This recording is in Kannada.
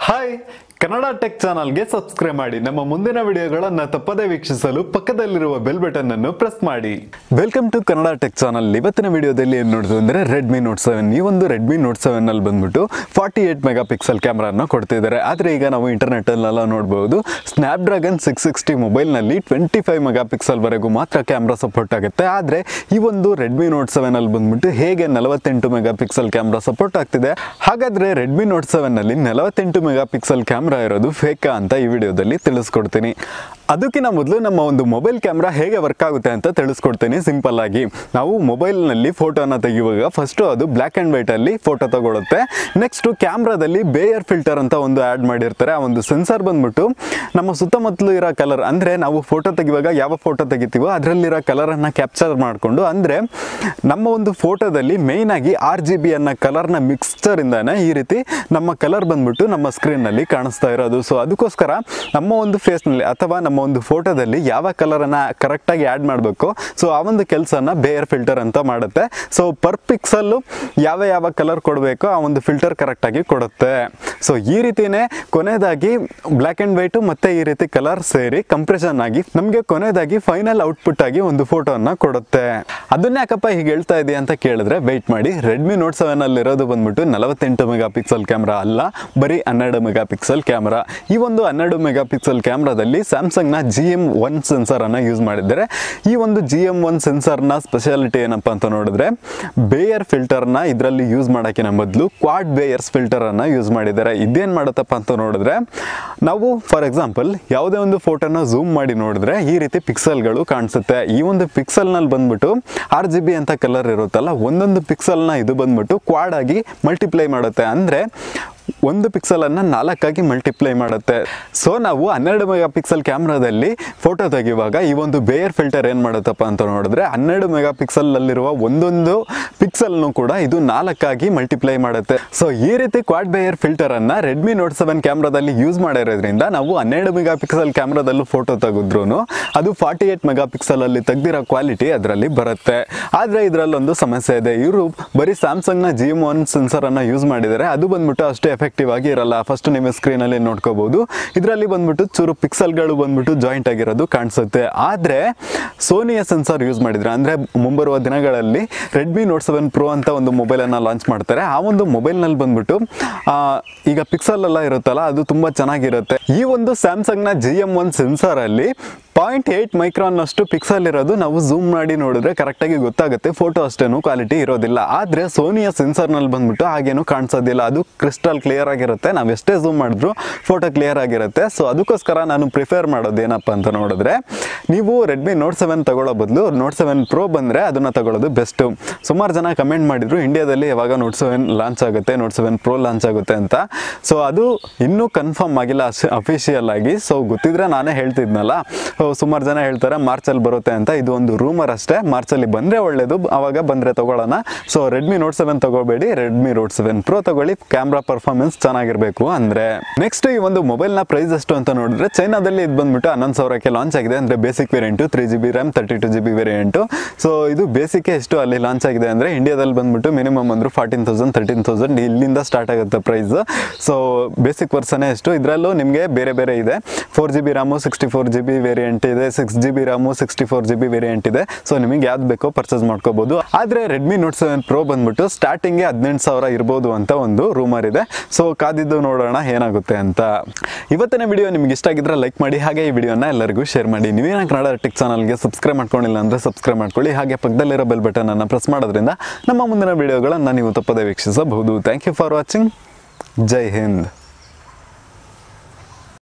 ಹಾಯ್ ಕನ್ನಡ ಟೆಕ್ ಚಾನಲ್ಗೆ ಸಬ್ಸ್ಕ್ರೈಬ್ ಮಾಡಿ ನಮ್ಮ ಮುಂದಿನ ವಿಡಿಯೋಗಳನ್ನು ತಪ್ಪದೇ ವೀಕ್ಷಿಸಲು ಪಕ್ಕದಲ್ಲಿರುವ ಬೆಲ್ ಬಟನ್ ಅನ್ನು ಪ್ರೆಸ್ ಮಾಡಿ welcome to Kannada tech channel ಇವತ್ತಿನ ವಿಡಿಯೋದಲ್ಲಿ ಏನು ನೋಡಿದ್ವಿ ಅಂದರೆ ರೆಡ್ಮಿ ನೋಟ್ ಸೆವೆನ್ ಈ ಒಂದು ರೆಡ್ಮಿ ನೋಟ್ ಸೆವೆನ್ ಅಲ್ಲಿ ಬಂದ್ಬಿಟ್ಟು ಫಾರ್ಟಿ ಏಟ್ ಮೆಗಾ ಪಿಕ್ಸೆಲ್ ಕ್ಯಾಮ್ರಾನ ಕೊಡ್ತಿದ್ದಾರೆ ಆದರೆ ಈಗ ನಾವು ಇಂಟರ್ನೆಟ್ಟಲ್ಲೆಲ್ಲ ನೋಡ್ಬೋದು ಸ್ನ್ಯಾಪ್ಡ್ರ್ಯಾಗನ್ ಸಿಕ್ಸ್ ಸಿಕ್ಸ್ಟಿ ಮೊಬೈಲ್ನಲ್ಲಿ ಟ್ವೆಂಟಿ ಫೈವ್ ಮೆಗಾ ಪಿಕ್ಸೆಲ್ ವರೆಗೂ ಮಾತ್ರ ಕ್ಯಾಮ್ರಾ ಸಪೋರ್ಟ್ ಆಗುತ್ತೆ ಆದರೆ ಈ ಒಂದು ರೆಡ್ಮಿ ನೋಟ್ ಸೆವೆನ್ ಅಲ್ಲಿ ಬಂದ್ಬಿಟ್ಟು ಹೇಗೆ ನಲವತ್ತೆಂಟು ಮೆಗಾ ಪಿಕ್ಸೆಲ್ ಕ್ಯಾಮ್ರಾ ಸಪೋರ್ಟ್ ಆಗ್ತಿದೆ ಹಾಗಾದ್ರೆ ರೆಡ್ಮಿ ನೋಟ್ ಸೆವೆನ್ ನಲ್ಲಿ ನಲವತ್ತೆಂಟು ಮೆಗಾ ಪಿಕ್ಸೆಲ್ ಕ್ಯಾಮ್ರಾ ಇರೋದು ಫೇಕಾ ಅಂತ ಈ ವಿಡಿಯೋದಲ್ಲಿ ತಿಳಿಸ್ಕೊಡ್ತೀನಿ ಅದಕ್ಕಿಂತ ಮೊದಲು ನಮ್ಮ ಒಂದು ಮೊಬೈಲ್ ಕ್ಯಾಮ್ರಾ ಹೇಗೆ ವರ್ಕ್ ಆಗುತ್ತೆ ಅಂತ ತಿಳಿಸ್ಕೊಡ್ತೀನಿ ಸಿಂಪಲ್ ಆಗಿ ನಾವು ಮೊಬೈಲ್ನಲ್ಲಿ ಫೋಟೋನ ತೆಗೆಯುವಾಗ ಫಸ್ಟು ಅದು ಬ್ಲ್ಯಾಕ್ ಆ್ಯಂಡ್ ವೈಟಲ್ಲಿ ಫೋಟೋ ತಗೊಳುತ್ತೆ ನೆಕ್ಸ್ಟು ಕ್ಯಾಮ್ರಾದಲ್ಲಿ ಬೇಯರ್ ಫಿಲ್ಟರ್ ಅಂತ ಒಂದು ಆ್ಯಡ್ ಮಾಡಿರ್ತಾರೆ ಆ ಒಂದು ಸೆನ್ಸರ್ ಬಂದ್ಬಿಟ್ಟು ನಮ್ಮ ಸುತ್ತಮುತ್ತಲು ಇರೋ ಕಲರ್ ಅಂದರೆ ನಾವು ಫೋಟೋ ತೆಗೆಯುವಾಗ ಯಾವ ಫೋಟೋ ತೆಗಿತೀವೋ ಅದರಲ್ಲಿರೋ ಕಲರನ್ನು ಕ್ಯಾಪ್ಚರ್ ಮಾಡಿಕೊಂಡು ಅಂದರೆ ನಮ್ಮ ಒಂದು ಫೋಟೋದಲ್ಲಿ ಮೇಯ್ನ್ ಆಗಿ ಆರ್ ಜಿ ಬಿ ಅನ್ನೋ ಕಲರ್ನ ಮಿಕ್ಸ್ಚರಿಂದಾನೆ ಈ ರೀತಿ ನಮ್ಮ ಕಲರ್ ಬಂದ್ಬಿಟ್ಟು ನಮ್ಮ ಸ್ಕ್ರೀನ್ನಲ್ಲಿ ಕಾಣಿಸ್ತಾ ಇರೋದು ಸೊ ಅದಕ್ಕೋಸ್ಕರ ನಮ್ಮ ಒಂದು ಫೇಸ್ನಲ್ಲಿ ಅಥವಾ ನಮ್ಮ ಒಂದು ಫೋಟೋದಲ್ಲಿ ಯಾವ ಕಲರನ್ನು ಕರೆಕ್ಟಾಗಿ ಆ್ಯಡ್ ಮಾಡಬೇಕು ಸೊ ಆ ಒಂದು ಕೆಲಸನ ಬೇಯರ್ ಫಿಲ್ಟರ್ ಅಂತ ಮಾಡುತ್ತೆ ಸೊ ಪರ್ ಪಿಕ್ಸಲ್ಲು ಯಾವ ಯಾವ ಕಲರ್ ಕೊಡಬೇಕು ಆ ಒಂದು ಫಿಲ್ಟರ್ ಕರೆಕ್ಟಾಗಿ ಕೊಡುತ್ತೆ ಸೊ ಈ ರೀತಿನೇ ಕೊನೆಯದಾಗಿ ಬ್ಲ್ಯಾಕ್ ಆ್ಯಂಡ್ ವೈಟು ಮತ್ತು ಈ ರೀತಿ ಕಲರ್ ಸೇರಿ ಕಂಪ್ರೆಷನ್ ಆಗಿ ನಮಗೆ ಕೊನೆಯದಾಗಿ ಫೈನಲ್ ಔಟ್ಪುಟ್ ಆಗಿ ಒಂದು ಫೋಟೋನ ಕೊಡುತ್ತೆ ಅದನ್ನ ಯಾಕಪ್ಪ ಹೀಗೆ ಹೇಳ್ತಾ ಇದೆಯಾ ಅಂತ ಕೇಳಿದ್ರೆ ವೆಯ್ಟ್ ಮಾಡಿ ರೆಡ್ಮಿ ನೋಟ್ ಸೆವೆನ್ ಅಲ್ಲಿ ಇರೋದು ಬಂದ್ಬಿಟ್ಟು ನಲವತ್ತೆಂಟು ಮೆಗಾ ಪಿಕ್ಸೆಲ್ ಕ್ಯಾಮ್ರಾ ಅಲ್ಲ ಬರೀ ಹನ್ನೆರಡು ಮೆಗಾ ಪಿಕ್ಸೆಲ್ ಕ್ಯಾಮ್ರಾ ಈ ಒಂದು ಹನ್ನೆರಡು ಮೆಗಾ ಪಿಕ್ಸೆಲ್ ಕ್ಯಾಮ್ರಾದಲ್ಲಿ ಸ್ಯಾಮ್ಸಂಗ್ನ ಜಿ ಎಮ್ ಒನ್ ಸೆನ್ಸರನ್ನು ಯೂಸ್ ಮಾಡಿದ್ದಾರೆ ಈ ಒಂದು ಜಿ ಎಮ್ ಒನ್ ಸೆನ್ಸರ್ನ ಸ್ಪೆಷಾಲಿಟಿ ಏನಪ್ಪ ಅಂತ ನೋಡಿದ್ರೆ ಬೇಯರ್ ಫಿಲ್ಟರ್ನ ಇದರಲ್ಲಿ ಯೂಸ್ ಮಾಡೋಕ್ಕಿಂತ ಮೊದಲು ಕ್ವಾಡ್ ಬೇಯರ್ಸ್ ಫಿಲ್ಟರನ್ನು ಯೂಸ್ ಮಾಡಿದ್ದಾರೆ ಇದೇನು ಮಾಡುತ್ತಪ್ಪ ಅಂತ ನೋಡಿದ್ರೆ ನಾವು ಫಾರ್ ಎಕ್ಸಾಂಪಲ್ ಯಾವುದೇ ಒಂದು ಫೋಟೋನ ಝೂಮ್ ಮಾಡಿ ನೋಡಿದ್ರೆ ಈ ರೀತಿ ಪಿಕ್ಸೆಲ್ಗಳು ಕಾಣಿಸುತ್ತೆ ಈ ಒಂದು ಪಿಕ್ಸೆಲ್ನಲ್ಲಿ ಬಂದ್ಬಿಟ್ಟು ಆರ್ ಜಿ ಬಿ ಅಂತ ಕಲರ್ ಇರುತ್ತಲ್ಲ ಒಂದೊಂದು ಪಿಕ್ಸೆಲ್ನ ಇದು ಬಂದ್ಬಿಟ್ಟು ಕ್ವಾಡ್ ಆಗಿ ಮಲ್ಟಿಪ್ಲೈ ಮಾಡುತ್ತೆ ಅಂದರೆ ಒಂದು ಪಿಕ್ಸಲನ್ನು ನಾಲ್ಕಾಗಿ ಮಲ್ಟಿಪ್ಲೈ ಮಾಡುತ್ತೆ ಸೊ ನಾವು ಹನ್ನೆರಡು ಮೆಗಾ ಪಿಕ್ಸೆಲ್ ಕ್ಯಾಮ್ರಾದಲ್ಲಿ ಫೋಟೋ ತೆಗೆಯುವಾಗ ಈ ಒಂದು ಬೇಯರ್ ಫಿಲ್ಟರ್ ಏನು ಮಾಡುತ್ತಪ್ಪ ಅಂತ ನೋಡಿದ್ರೆ ಹನ್ನೆರಡು ಮೆಗಾ ಪಿಕ್ಸೆಲಲ್ಲಿರುವ ಒಂದೊಂದು ಪಿಕ್ಸೆಲ್ನು ಕೂಡ ಇದು ನಾಲ್ಕಾಗಿ ಮಲ್ಟಿಪ್ಲೈ ಮಾಡುತ್ತೆ ಸೊ ಈ ರೀತಿ ಕ್ವಾಡ್ ಬೇಯರ್ ಫಿಲ್ಟರನ್ನು ರೆಡ್ಮಿ ನೋಟ್ ಸೆವೆನ್ ಕ್ಯಾಮ್ರಾದಲ್ಲಿ ಯೂಸ್ ಮಾಡಿರೋದ್ರಿಂದ ನಾವು ಹನ್ನೆರಡು ಮೆಗಾ ಪಿಕ್ಸೆಲ್ ಕ್ಯಾಮ್ರಾದಲ್ಲೂ ಫೋಟೋ ತೆಗೆದ್ರೂ ಅದು ಫಾರ್ಟಿ ಏಟ್ ಮೆಗಾ ಪಿಕ್ಸಲಲ್ಲಿ ತೆಗ್ದಿರೋ ಕ್ವಾಲಿಟಿ ಅದರಲ್ಲಿ ಬರುತ್ತೆ ಆದರೆ ಇದರಲ್ಲೊಂದು ಸಮಸ್ಯೆ ಇದೆ ಇವರು ಬರೀ ಸ್ಯಾಮ್ಸಂಗ್ನ ಜಿ ಎಮ್ ಒನ್ ಸೆನ್ಸರನ್ನು ಯೂಸ್ ಮಾಡಿದ್ದಾರೆ ಅದು ಬಂದ್ಬಿಟ್ಟು ಅಷ್ಟು ಎಫೆಕ್ಟಿವ್ ಆಗಿ ಇರಲ್ಲ ಫಸ್ಟ್ ನಿಮ್ಮ ಸ್ಕ್ರೀನಲ್ಲಿ ನೋಡ್ಕೋಬಹುದು ಇದರಲ್ಲಿ ಬಂದ್ಬಿಟ್ಟು ಚೂರು ಪಿಕ್ಸೆಲ್ಗಳು ಬಂದ್ಬಿಟ್ಟು ಜಾಯಿಂಟ್ ಆಗಿರೋದು ಕಾಣಿಸುತ್ತೆ ಆದರೆ ಸೋನಿಯ ಸೆನ್ಸರ್ ಯೂಸ್ ಮಾಡಿದ್ರೆ ಅಂದರೆ ಮುಂಬರುವ ದಿನಗಳಲ್ಲಿ ರೆಡ್ಮಿ ನೋಟ್ ಸೆವೆನ್ ಪ್ರೋ ಅಂತ ಒಂದು ಮೊಬೈಲನ್ನು ಲಾಂಚ್ ಮಾಡ್ತಾರೆ ಆ ಒಂದು ಮೊಬೈಲ್ನಲ್ಲಿ ಬಂದ್ಬಿಟ್ಟು ಆ, ಈಗ ಪಿಕ್ಸೆಲ್ ಎಲ್ಲ ಇರುತ್ತಲ್ಲ ಅದು ತುಂಬ ಚೆನ್ನಾಗಿರುತ್ತೆ ಈ ಒಂದು ಸ್ಯಾಮ್ಸಂಗ್ನ ಜಿ ಎಮ್ ಒನ್ ಸೆನ್ಸರಲ್ಲಿ ಪಾಯಿಂಟ್ ಏಯ್ಟ್ ಮೈಕ್ರಾನ್ ಅಷ್ಟು ಪಿಕ್ಸೆಲ್ ಇರೋದು ನಾವು ಝೂಮ್ ಮಾಡಿ ನೋಡಿದ್ರೆ ಕರೆಕ್ಟಾಗಿ ಗೊತ್ತಾಗುತ್ತೆ ಫೋಟೋ ಅಷ್ಟೇನು ಕ್ವಾಲಿಟಿ ಇರೋದಿಲ್ಲ ಆದರೆ ಸೋನಿಯ ಸೆನ್ಸರ್ನಲ್ಲಿ ಬಂದ್ಬಿಟ್ಟು ಹಾಗೇನು ಕಾಣಿಸೋದಿಲ್ಲ ಅದು ಕ್ರಿಸ್ಟಲ್ ಕ್ಲಿಯರ್ ಆಗಿರುತ್ತೆ ನಾವು ಎಷ್ಟೇ ಝೂಮ್ ಮಾಡಿದ್ರು ಫೋಟೋ ಕ್ಲಿಯರ್ ಆಗಿರುತ್ತೆ ಸೊ ಅದಕ್ಕೋಸ್ಕರ ನಾನು ಪ್ರಿಫೇರ್ ಮಾಡೋದು ಏನಪ್ಪ ಅಂತ ನೋಡಿದ್ರೆ ನೀವು ರೆಡ್ಮಿ ನೋಟ್ ಸೆವೆನ್ ತಗೊಳ್ಳೋ ಬದಲು ನೋಟ್ ಸೆವೆನ್ ಪ್ರೋ ಬಂದರೆ ಅದನ್ನು ತಗೊಳ್ಳೋದು ಬೆಸ್ಟು ಸುಮಾರು ಜನ ಕಮೆಂಟ್ ಮಾಡಿದ್ರು ಇಂಡಿಯಾದಲ್ಲಿ ಯಾವಾಗ ನೋಟ್ ಸೆವೆನ್ ಲಾಂಚ್ ಆಗುತ್ತೆ ನೋಟ್ ಸೆವೆನ್ ಪ್ರೋ ಲಾಂಚ್ ಆಗುತ್ತೆ ಅಂತ ಸೊ ಅದು ಇನ್ನೂ ಕನ್ಫರ್ಮ್ ಆಗಿಲ್ಲ ಅಫಿಷಿಯಲ್ ಆಗಿ ಸೊ ಗೊತ್ತಿದ್ರೆ ನಾನೇ ಹೇಳ್ತಿದ್ನಲ್ಲ ಸುಮಾರು ಜನ ಹೇಳ್ತಾರೆ ಮಾರ್ಚಲ್ಲಿ ಬರುತ್ತೆ ಅಂತ ಇದು ಒಂದು ರೂಮರ್ ಅಷ್ಟೇ ಮಾರ್ಚಲ್ಲಿ ಬಂದರೆ ಒಳ್ಳೇದು ಅವಾಗ ಬಂದರೆ ತಗೊಳ್ಳೋಣ ಸೊ ರೆಡ್ಮಿ ನೋಟ್ ಸೆವೆನ್ ತಗೋಬೇಡಿ ರೆಡ್ಮಿ ನೋಟ್ ಸೆವೆನ್ ಪ್ರೋ ತಗೊಳ್ಳಿ ಕ್ಯಾಮ್ರಾ ಪರ್ಫಾರ್ಮೆನ್ಸ್ ಚೆನ್ನಾಗಿರಬೇಕು ಅಂದರೆ ನೆಕ್ಸ್ಟ್ ಈ ಒಂದು ಮೊಬೈಲ್ನ ಪ್ರೈಸ್ ಎಷ್ಟು ಅಂತ ನೋಡಿದ್ರೆ ಚೈನಾದಲ್ಲಿ ಇದು ಬಂದ್ಬಿಟ್ಟು ಹನ್ನೊಂದು ಸಾವಿರಕ್ಕೆ ಲಾಂಚ್ ಆಗಿದೆ ಅಂದರೆ basic variant three G B RAM thirty two G B variant so ಇದು ಬೇಸಿಕ್ ಎಷ್ಟು ಅಲ್ಲಿ ಲಾಂಚ್ ಆಗಿದೆ ಅಂದರೆ ಇಂಡಿಯಾದಲ್ಲಿ ಬಂದ್ಬಿಟ್ಟು ಮಿನಿಮಮ್ ಅಂದ್ರು ಫಾರ್ಟೀನ್ ತೌಸಂಡ್ ತರ್ಟೀನ್ ತೌಸಂಡ್ ಇಲ್ಲಿಂದ ಸ್ಟಾರ್ಟ್ ಆಗುತ್ತೆ ಪ್ರೈಸ್ ಸೊ ಬೇಸಿಕ್ ವರ್ಷನೇ ಎಷ್ಟು ಇದರಲ್ಲೂ ನಿಮಗೆ ಬೇರೆ ಬೇರೆ ಇದೆ four G B RAM sixty four G B variant ಇದೆ six G B RAM sixty four G B variant ಇದೆ ಸೊ ನಿಮಗೆ ಯಾವ್ದು ಬೇಕೋ ಪರ್ಚೇಸ್ ಮಾಡ್ಕೋಬಹುದು ಆದರೆ ರೆಡ್ಮಿ ನೋಟ್ ಸೆವೆನ್ ಪ್ರೋ ಬಂದ್ಬಿಟ್ಟು ಸ್ಟಾರ್ಟಿಂಗ್ಗೆ ಹದಿನೆಂಟು ಸಾವಿರ ಇರ್ಬೋದು ಅಂತ ಒಂದು ರೂಮರ್ ಇದೆ ಸೊ ಕಾದಿದ್ದು ನೋಡೋಣ ಏನಾಗುತ್ತೆ ಅಂತ ಇವತ್ತಿನ ವಿಡಿಯೋ ನಿಮ್ಗೆ ಇಷ್ಟ ಆಗಿದ್ರೆ ಲೈಕ್ ಮಾಡಿ ಹಾಗೆ ಈ ವಿಡಿಯೋನ ಎಲ್ಲರಿಗೂ ಶೇರ್ ಮಾಡಿ ನೀವೇನ ಕನ್ನಡ ಟೆಕ್ ಚಾನಲ್ಗೆ ಸಬ್ಸ್ಕ್ರೈಬ್ ಮಾಡ್ಕೊಂಡಿಲ್ಲ ಅಂದರೆ ಸಬ್ಸ್ಕ್ರೈಬ್ ಮಾಡ್ಕೊಳ್ಳಿ ಹಾಗೆ ಪಕ್ಕದಲ್ಲಿರೋ ಬೆಲ್ ಬಟನ್ ಅನ್ನು ಪ್ರೆಸ್ ಮಾಡೋದ್ರಿಂದ ನಮ್ಮ ಮುಂದಿನ ವಿಡಿಯೋಗಳನ್ನು ನೀವು ತಪ್ಪದೆ ವೀಕ್ಷಿಸಬಹುದು thank you for watching Jai Hind